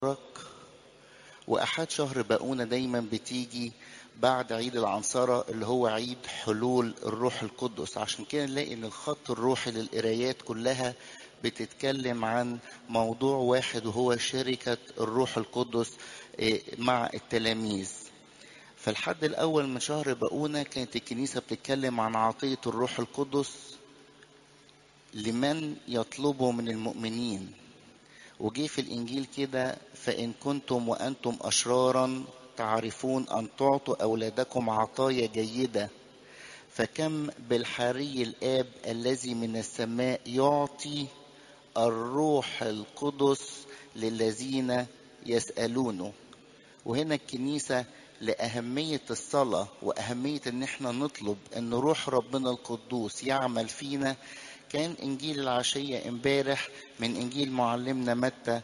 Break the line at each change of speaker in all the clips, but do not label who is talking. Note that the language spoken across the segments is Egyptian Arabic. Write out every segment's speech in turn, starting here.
وأحد شهر باقونة دايما بتيجي بعد عيد العنصرة اللي هو عيد حلول الروح القدس عشان كده نلاقي ان الخط الروحي للقرايات كلها بتتكلم عن موضوع واحد وهو شركة الروح القدس مع التلاميذ فالحد الأول من شهر باقونة كانت الكنيسة بتتكلم عن عطية الروح القدس لمن يطلبه من المؤمنين وجي في الإنجيل كده فإن كنتم وأنتم أشرارا تعرفون أن تعطوا أولادكم عطايا جيدة فكم بالحري الآب الذي من السماء يعطي الروح القدس للذين يسألونه وهنا الكنيسة لأهمية الصلاة وأهمية إن احنا نطلب إن روح ربنا القدوس يعمل فينا كان إنجيل العشية امبارح من إنجيل معلمنا متى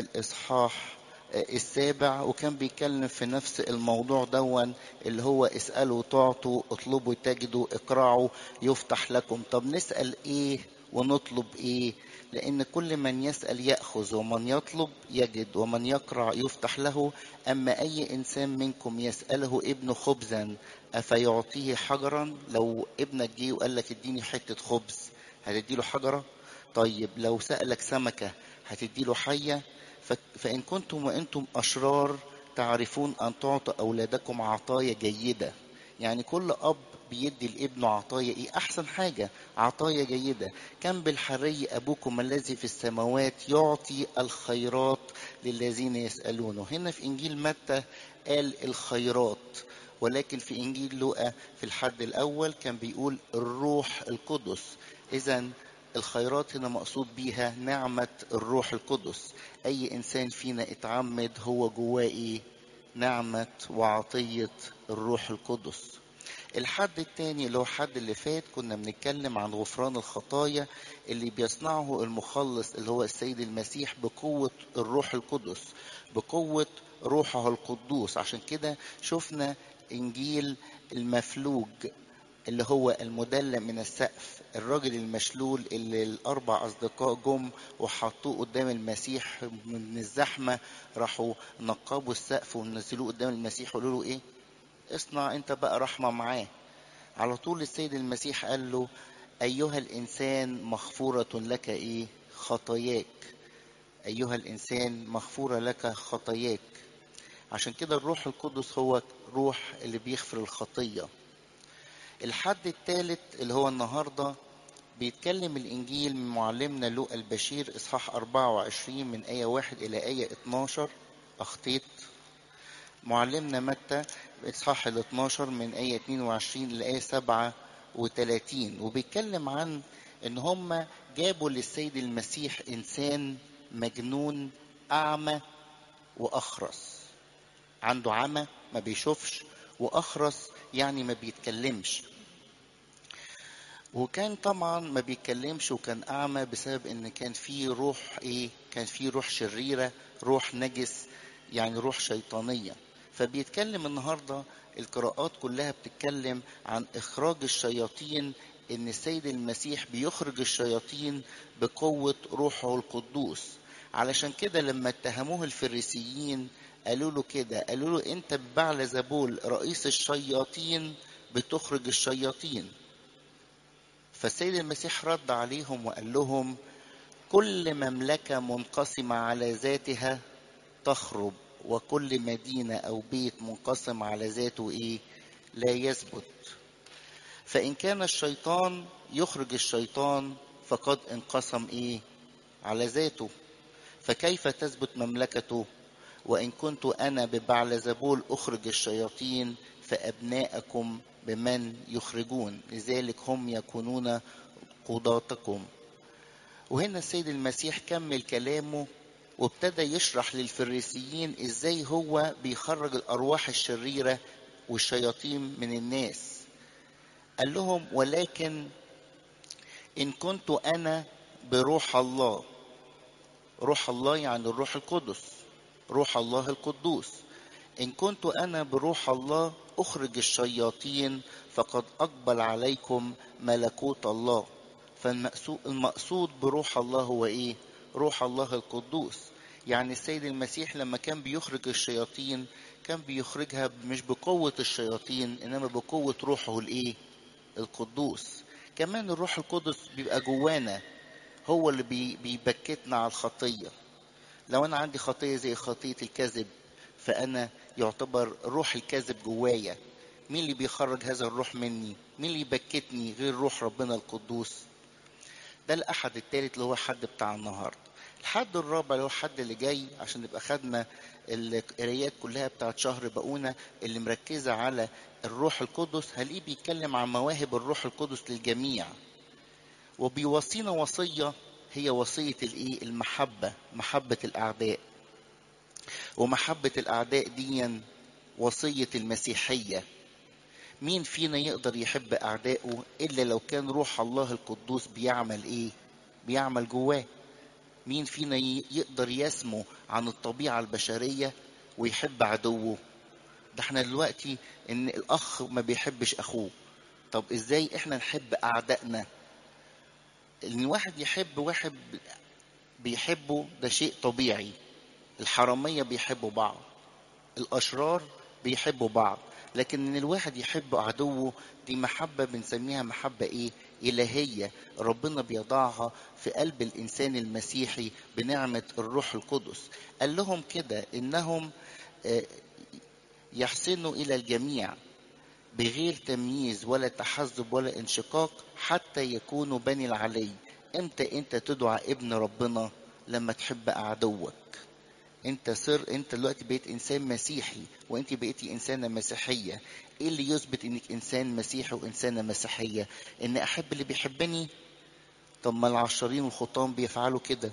الإصحاح السابع وكان بيتكلم في نفس الموضوع دون اللي هو اسألوا تعطوا اطلبوا تجدوا اقرعوا يفتح لكم طب نسأل ايه ونطلب ايه لان كل من يسأل يأخذ ومن يطلب يجد ومن يقرع يفتح له اما اي انسان منكم يسأله ابنه خبزا افيعطيه حجرا لو ابنك جه وقال لك اديني حتة خبز هتديله حجرة طيب لو سألك سمكة هتديله حية فإن كنتم وأنتم أشرار تعرفون أن تعطوا أولادكم عطايا جيدة يعني كل أب بيدي لابنه عطايا إيه أحسن حاجة عطايا جيدة كم بالحري أبوكم الذي في السماوات يعطي الخيرات للذين يسألونه هنا في إنجيل متى قال الخيرات ولكن في إنجيل لوقا في الحد الأول كان بيقول الروح القدس إذا الخيرات هنا مقصود بيها نعمة الروح القدس أي إنسان فينا اتعمد هو جواه إيه؟ نعمة وعطية الروح القدس الحد التاني اللي هو الحد اللي فات كنا بنتكلم عن غفران الخطايا اللي بيصنعه المخلص اللي هو السيد المسيح بقوة الروح القدس بقوة روحه القدوس عشان كده شفنا إنجيل المفلوج اللي هو المدلى من السقف الراجل المشلول اللي الأربع أصدقاء جم وحطوه قدام المسيح من الزحمة راحوا نقبوا السقف ونزلوه قدام المسيح وقالوا له إيه؟ اصنع أنت بقى رحمة معاه على طول السيد المسيح قال له أيها الإنسان مغفورة لك إيه؟ خطاياك أيها الإنسان مغفورة لك خطاياك عشان كده الروح القدس هو روح اللي بيغفر الخطيه الحد الثالث اللي هو النهارده بيتكلم الإنجيل من معلمنا لوقا البشير إصحاح 24 من آية 1 إلى آية 12 أخطيت معلمنا متى إصحاح ال 12 من آية 22 لآية 37 وبيتكلم عن إن هم جابوا للسيد المسيح إنسان مجنون أعمى وأخرس عنده عمى ما بيشوفش وأخرس يعني ما بيتكلمش وكان طبعا ما بيتكلمش وكان اعمى بسبب ان كان في روح ايه كان في روح شريره روح نجس يعني روح شيطانيه فبيتكلم النهارده القراءات كلها بتتكلم عن اخراج الشياطين ان السيد المسيح بيخرج الشياطين بقوه روحه القدوس علشان كده لما اتهموه الفريسيين قالوا له كده قالوا له انت ببعل زبول رئيس الشياطين بتخرج الشياطين فالسيد المسيح رد عليهم وقال لهم كل مملكة منقسمة على ذاتها تخرب وكل مدينة أو بيت منقسم على ذاته إيه لا يثبت فإن كان الشيطان يخرج الشيطان فقد انقسم إيه على ذاته فكيف تثبت مملكته وإن كنت أنا ببعل زبول أخرج الشياطين فأبناءكم بمن يخرجون لذلك هم يكونون قضاتكم وهنا السيد المسيح كمل كلامه وابتدى يشرح للفريسيين ازاي هو بيخرج الارواح الشريره والشياطين من الناس قال لهم ولكن ان كنت انا بروح الله روح الله يعني الروح القدس روح الله القدوس إن كنت أنا بروح الله أخرج الشياطين فقد أقبل عليكم ملكوت الله فالمقصود بروح الله هو إيه؟ روح الله القدوس يعني السيد المسيح لما كان بيخرج الشياطين كان بيخرجها مش بقوة الشياطين إنما بقوة روحه الإيه؟ القدوس كمان الروح القدس بيبقى جوانا هو اللي بي بيبكتنا على الخطية لو أنا عندي خطية زي خطية الكذب فأنا يعتبر روح الكذب جوايا مين اللي بيخرج هذا الروح مني مين اللي يبكتني غير روح ربنا القدوس ده الأحد التالت اللي هو الحد بتاع النهاردة الحد الرابع اللي هو الحد اللي جاي عشان نبقى خدنا القرايات كلها بتاعت شهر بقونا اللي مركزة على الروح القدس هلاقيه بيتكلم عن مواهب الروح القدس للجميع وبيوصينا وصية هي وصية الايه المحبة محبة الأعداء ومحبة الأعداء دي وصية المسيحية مين فينا يقدر يحب أعدائه إلا لو كان روح الله القدوس بيعمل إيه بيعمل جواه مين فينا يقدر يسمو عن الطبيعة البشرية ويحب عدوه ده احنا دلوقتي ان الاخ ما بيحبش اخوه طب ازاي احنا نحب اعدائنا ان واحد يحب واحد بيحبه ده شيء طبيعي الحرامية بيحبوا بعض الاشرار بيحبوا بعض لكن ان الواحد يحب عدوه دي محبة بنسميها محبة ايه الهية ربنا بيضعها في قلب الانسان المسيحي بنعمة الروح القدس قال لهم كده انهم يحسنوا الى الجميع بغير تمييز ولا تحزب ولا انشقاق حتى يكونوا بني العلي امتى انت تدعى ابن ربنا لما تحب عدوك انت صر انت دلوقتي بقيت انسان مسيحي وانت بقيتي انسانه مسيحيه ايه اللي يثبت انك انسان مسيحي وانسانه مسيحيه ان احب اللي بيحبني طب ما العشرين والخطام بيفعلوا كده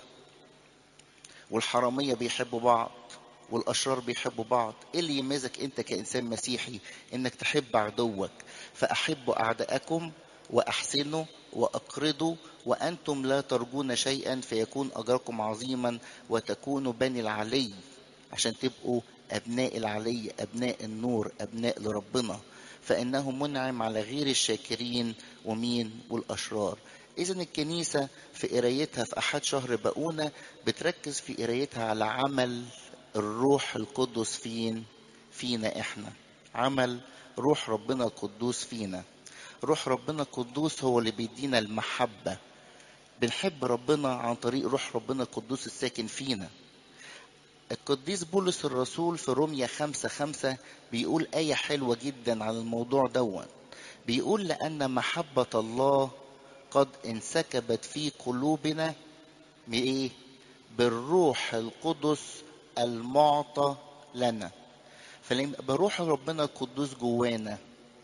والحراميه بيحبوا بعض والاشرار بيحبوا بعض ايه اللي يميزك انت كانسان مسيحي انك تحب عدوك فاحبوا اعداءكم واحسنوا واقرضوا وانتم لا ترجون شيئا فيكون اجركم عظيما وتكونوا بني العلي عشان تبقوا ابناء العلي ابناء النور ابناء لربنا فانه منعم على غير الشاكرين ومين والاشرار اذا الكنيسه في قرايتها في احد شهر بقونه بتركز في قرايتها على عمل الروح القدس فين فينا احنا عمل روح ربنا القدوس فينا روح ربنا القدوس هو اللي بيدينا المحبة بنحب ربنا عن طريق روح ربنا القدوس الساكن فينا القديس بولس الرسول في روميا خمسة خمسة بيقول آية حلوة جدا عن الموضوع دون بيقول لأن محبة الله قد انسكبت في قلوبنا بإيه؟ بالروح القدس المعطى لنا فلما بروح ربنا القدوس جوانا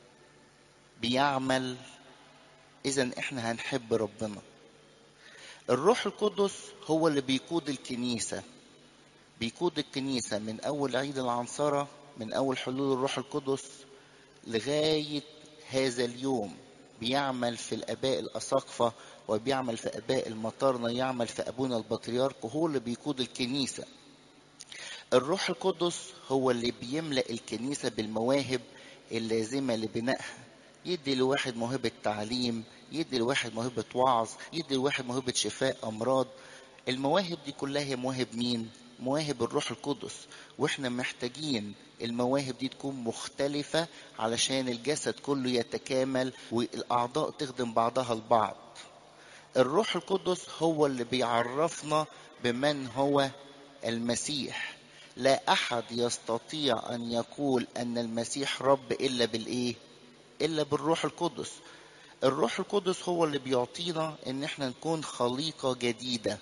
بيعمل اذا احنا هنحب ربنا الروح القدس هو اللي بيقود الكنيسه بيقود الكنيسه من اول عيد العنصره من اول حلول الروح القدس لغايه هذا اليوم بيعمل في الاباء الاساقفه وبيعمل في اباء المطارنه يعمل في ابونا البطريرك وهو اللي بيقود الكنيسه الروح القدس هو اللي بيملا الكنيسه بالمواهب اللازمه لبنائها يدي لواحد موهبة تعليم يدي لواحد موهبة وعظ يدي لواحد موهبة شفاء أمراض المواهب دي كلها هي مواهب مين؟ مواهب الروح القدس واحنا محتاجين المواهب دي تكون مختلفة علشان الجسد كله يتكامل والأعضاء تخدم بعضها البعض الروح القدس هو اللي بيعرفنا بمن هو المسيح لا أحد يستطيع أن يقول أن المسيح رب إلا بالإيه؟ الا بالروح القدس الروح القدس هو اللي بيعطينا ان احنا نكون خليقة جديدة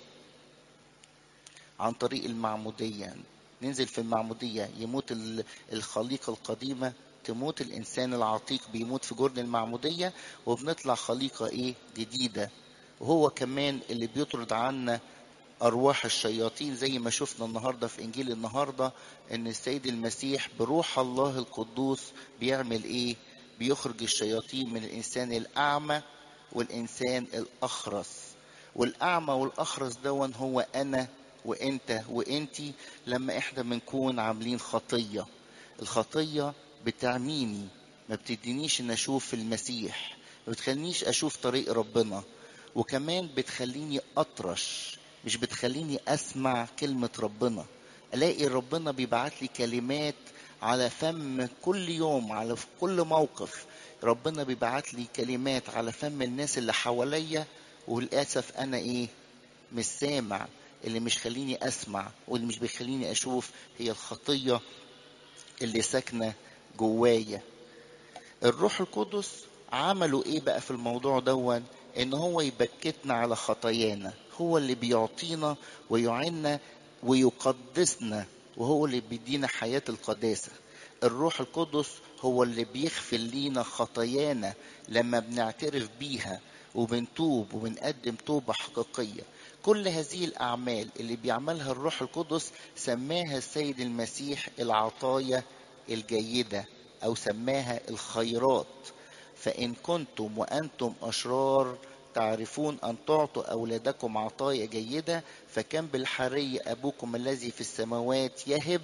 عن طريق المعمودية ننزل في المعمودية يموت الخليقة القديمة تموت الانسان العتيق بيموت في جرن المعمودية وبنطلع خليقة ايه جديدة وهو كمان اللي بيطرد عنا ارواح الشياطين زي ما شفنا النهارده في انجيل النهارده ان السيد المسيح بروح الله القدوس بيعمل ايه بيخرج الشياطين من الإنسان الأعمى والإنسان الأخرس والأعمى والأخرس دون هو أنا وأنت وأنتي لما إحنا بنكون عاملين خطية الخطية بتعميني ما بتدينيش إن أشوف المسيح ما بتخلينيش أشوف طريق ربنا وكمان بتخليني أطرش مش بتخليني اسمع كلمة ربنا الاقي ربنا بيبعت لي كلمات على فم كل يوم على في كل موقف ربنا بيبعت لي كلمات على فم الناس اللي حواليا وللاسف انا ايه مش سامع اللي مش خليني اسمع واللي مش بيخليني اشوف هي الخطيه اللي ساكنه جوايا الروح القدس عملوا ايه بقى في الموضوع دون ان هو يبكتنا على خطايانا هو اللي بيعطينا ويعيننا ويقدسنا وهو اللي بيدينا حياة القداسة الروح القدس هو اللي بيغفر لينا خطايانا لما بنعترف بيها وبنتوب وبنقدم توبة حقيقية كل هذه الأعمال اللي بيعملها الروح القدس سماها السيد المسيح العطايا الجيدة أو سماها الخيرات فإن كنتم وأنتم أشرار تعرفون أن تعطوا أولادكم عطايا جيدة فكم بالحري أبوكم الذي في السماوات يهب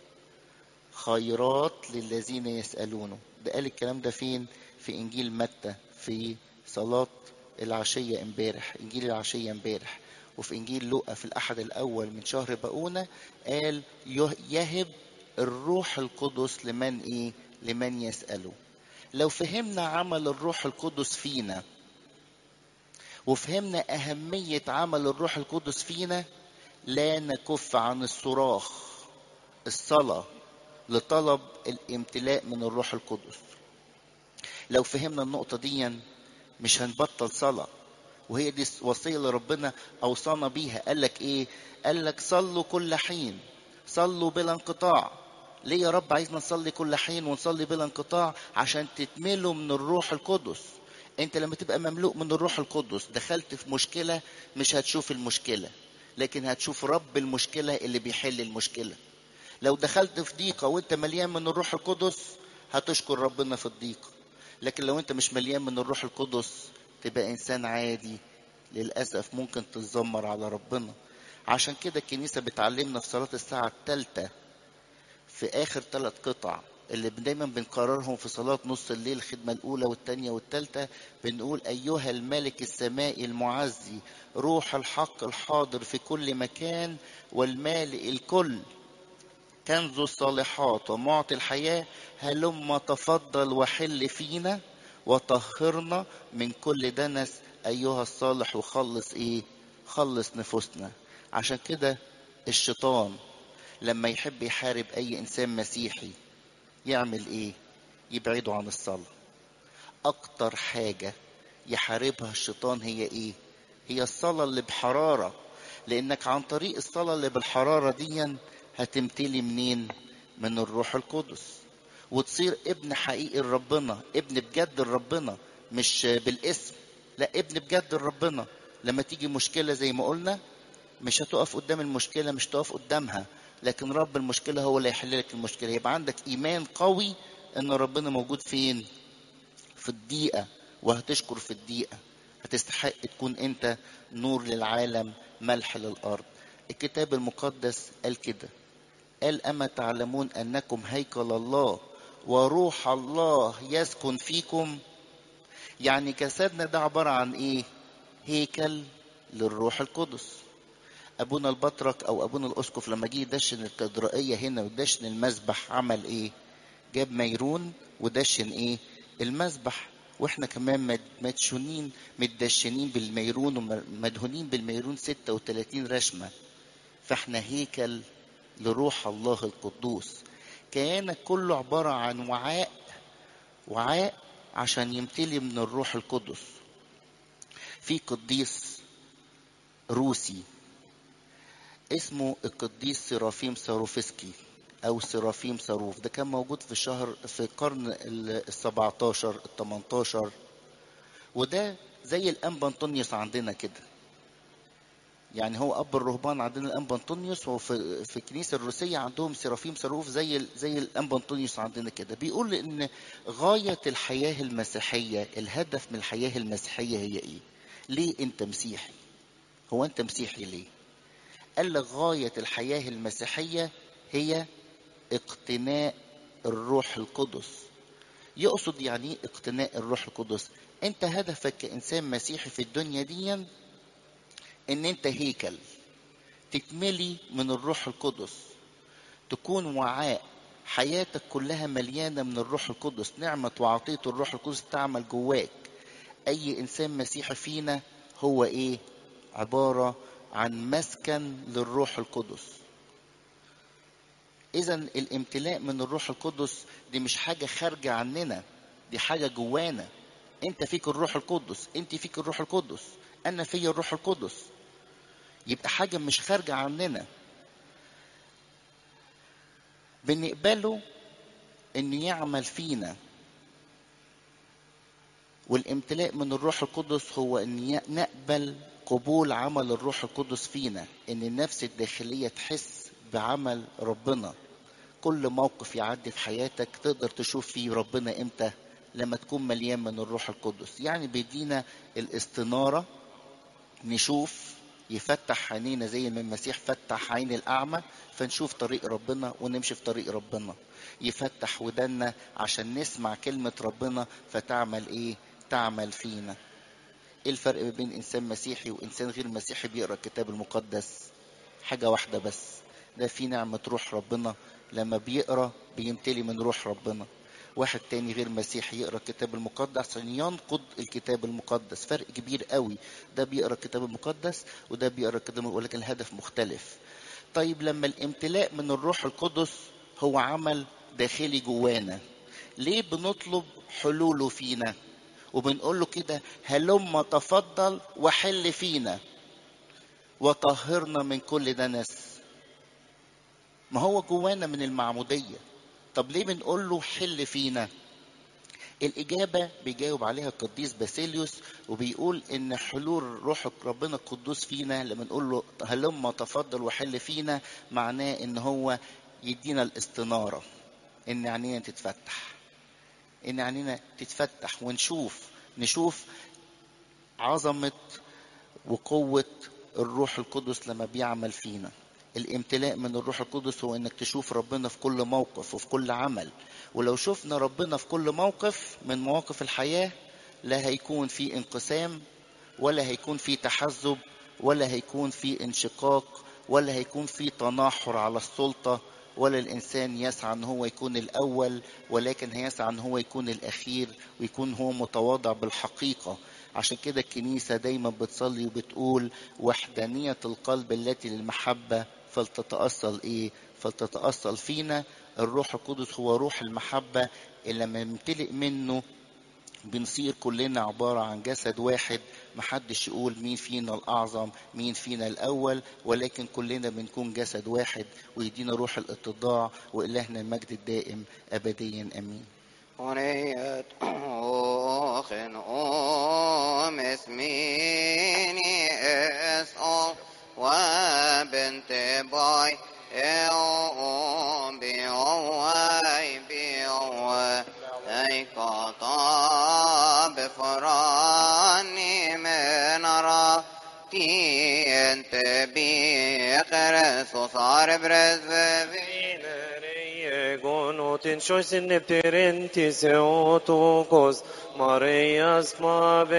خيرات للذين يسألونه ده قال الكلام ده فين في إنجيل متى في صلاة العشية امبارح إنجيل العشية امبارح وفي إنجيل لوقا في الأحد الأول من شهر بقونة قال يهب الروح القدس لمن إيه لمن يسأله لو فهمنا عمل الروح القدس فينا وفهمنا أهمية عمل الروح القدس فينا لا نكف عن الصراخ الصلاة لطلب الامتلاء من الروح القدس لو فهمنا النقطة دي مش هنبطل صلاة وهي دي وصية اللي ربنا أوصانا بيها قال لك إيه؟ قال لك صلوا كل حين صلوا بلا انقطاع ليه يا رب عايزنا نصلي كل حين ونصلي بلا انقطاع عشان تتملوا من الروح القدس انت لما تبقى مملوء من الروح القدس دخلت في مشكلة مش هتشوف المشكلة لكن هتشوف رب المشكلة اللي بيحل المشكلة لو دخلت في ضيقة وانت مليان من الروح القدس هتشكر ربنا في الضيقة لكن لو انت مش مليان من الروح القدس تبقى انسان عادي للأسف ممكن تتذمر على ربنا عشان كده الكنيسة بتعلمنا في صلاة الساعة الثالثة في آخر ثلاث قطع اللي دايما بنكررهم في صلاة نص الليل الخدمة الأولى والثانية والثالثة بنقول أيها الملك السمائي المعزي روح الحق الحاضر في كل مكان والمالئ الكل كنز الصالحات ومعطي الحياة هلم تفضل وحل فينا وطهرنا من كل دنس أيها الصالح وخلص إيه خلص نفوسنا عشان كده الشيطان لما يحب يحارب أي إنسان مسيحي يعمل إيه يبعده عن الصلاة أكتر حاجة يحاربها الشيطان هي إيه هي الصلاة اللي بحرارة لأنك عن طريق الصلاة اللي بالحرارة دي هتمتلي منين من الروح القدس وتصير ابن حقيقي لربنا ابن بجد لربنا مش بالاسم لا ابن بجد لربنا لما تيجي مشكلة زي ما قلنا مش هتقف قدام المشكلة مش تقف قدامها لكن رب المشكلة هو اللي يحل لك المشكلة يبقى عندك إيمان قوي إن ربنا موجود فين في الضيقة وهتشكر في الضيقة هتستحق تكون أنت نور للعالم ملح للأرض الكتاب المقدس قال كده قال أما تعلمون أنكم هيكل الله وروح الله يسكن فيكم يعني جسدنا ده عبارة عن إيه هيكل للروح القدس ابونا البطرك او ابونا الاسقف لما جه يدشن الكاتدرائيه هنا ودشن المسبح عمل ايه جاب ميرون ودشن ايه المسبح واحنا كمان مدشونين متدشنين بالميرون ومدهونين بالميرون 36 رشمه فاحنا هيكل لروح الله القدوس كيانك كله عباره عن وعاء وعاء عشان يمتلي من الروح القدس في قديس روسي اسمه القديس سرافيم ساروفسكي او سرافيم صاروف ده كان موجود في الشهر في القرن ال 17 ال 18 وده زي الانبا انطونيوس عندنا كده يعني هو اب الرهبان عندنا الانبا انطونيوس وفي في الكنيسه الروسيه عندهم سرافيم صاروف زي زي الانبا انطونيوس عندنا كده بيقول ان غايه الحياه المسيحيه الهدف من الحياه المسيحيه هي ايه ليه انت مسيحي هو انت مسيحي ليه قال لك غاية الحياة المسيحية هي اقتناء الروح القدس يقصد يعني ايه اقتناء الروح القدس انت هدفك كإنسان مسيحي في الدنيا دي ان انت هيكل تتملي من الروح القدس تكون وعاء حياتك كلها مليانة من الروح القدس نعمة وعطية الروح القدس تعمل جواك أي إنسان مسيحي فينا هو إيه عبارة عن مسكن للروح القدس إذا الامتلاء من الروح القدس دي مش حاجة خارجة عننا دي حاجة جوانا أنت فيك الروح القدس أنت فيك الروح القدس أنا في الروح القدس يبقى حاجة مش خارجة عننا بنقبله ان يعمل فينا والامتلاء من الروح القدس هو ان نقبل قبول عمل الروح القدس فينا ان النفس الداخليه تحس بعمل ربنا كل موقف يعدي في حياتك تقدر تشوف فيه ربنا امتى لما تكون مليان من الروح القدس يعني بيدينا الاستناره نشوف يفتح عينينا زي ما المسيح فتح عين الأعمى فنشوف طريق ربنا ونمشي في طريق ربنا يفتح ودنا عشان نسمع كلمة ربنا فتعمل إيه؟ تعمل فينا إيه الفرق بين إنسان مسيحي وإنسان غير مسيحي بيقرأ الكتاب المقدس؟ حاجة واحدة بس ده في نعمة روح ربنا لما بيقرأ بيمتلي من روح ربنا واحد تاني غير مسيحي يقرا الكتاب المقدس عشان ينقض الكتاب المقدس فرق كبير قوي ده بيقرا الكتاب المقدس وده بيقرا الكتاب ولكن الهدف مختلف طيب لما الامتلاء من الروح القدس هو عمل داخلي جوانا ليه بنطلب حلوله فينا وبنقول له كده هلم تفضل وحل فينا وطهرنا من كل دنس ما هو جوانا من المعموديه طب ليه بنقول له حل فينا الإجابة بيجاوب عليها القديس باسيليوس وبيقول إن حلول روح ربنا القدوس فينا لما نقول له هلما تفضل وحل فينا معناه إن هو يدينا الاستنارة إن عينينا تتفتح إن عينينا تتفتح ونشوف نشوف عظمة وقوة الروح القدس لما بيعمل فينا الامتلاء من الروح القدس هو انك تشوف ربنا في كل موقف وفي كل عمل ولو شفنا ربنا في كل موقف من مواقف الحياة لا هيكون في انقسام ولا هيكون في تحزب ولا هيكون في انشقاق ولا هيكون في تناحر على السلطة ولا الإنسان يسعى أن هو يكون الأول ولكن هيسعى أن هو يكون الأخير ويكون هو متواضع بالحقيقة عشان كده الكنيسة دايما بتصلي وبتقول وحدانية القلب التي للمحبة فلتتأصل إيه؟ فلتتأصل فينا الروح القدس هو روح المحبة اللي لما نمتلئ منه بنصير كلنا عبارة عن جسد واحد محدش يقول مين فينا الأعظم مين فينا الأول ولكن كلنا بنكون جسد واحد ويدينا روح الاتضاع وإلهنا المجد الدائم أبديا أمين
ونيت أخن أم اسميني اسأل وبنت باي أم بيوي بيوي أي قطاب فراني من راتي انت بيخرس صار برزبي
Gonotin shoisin nepterentis eotokos, Marias ma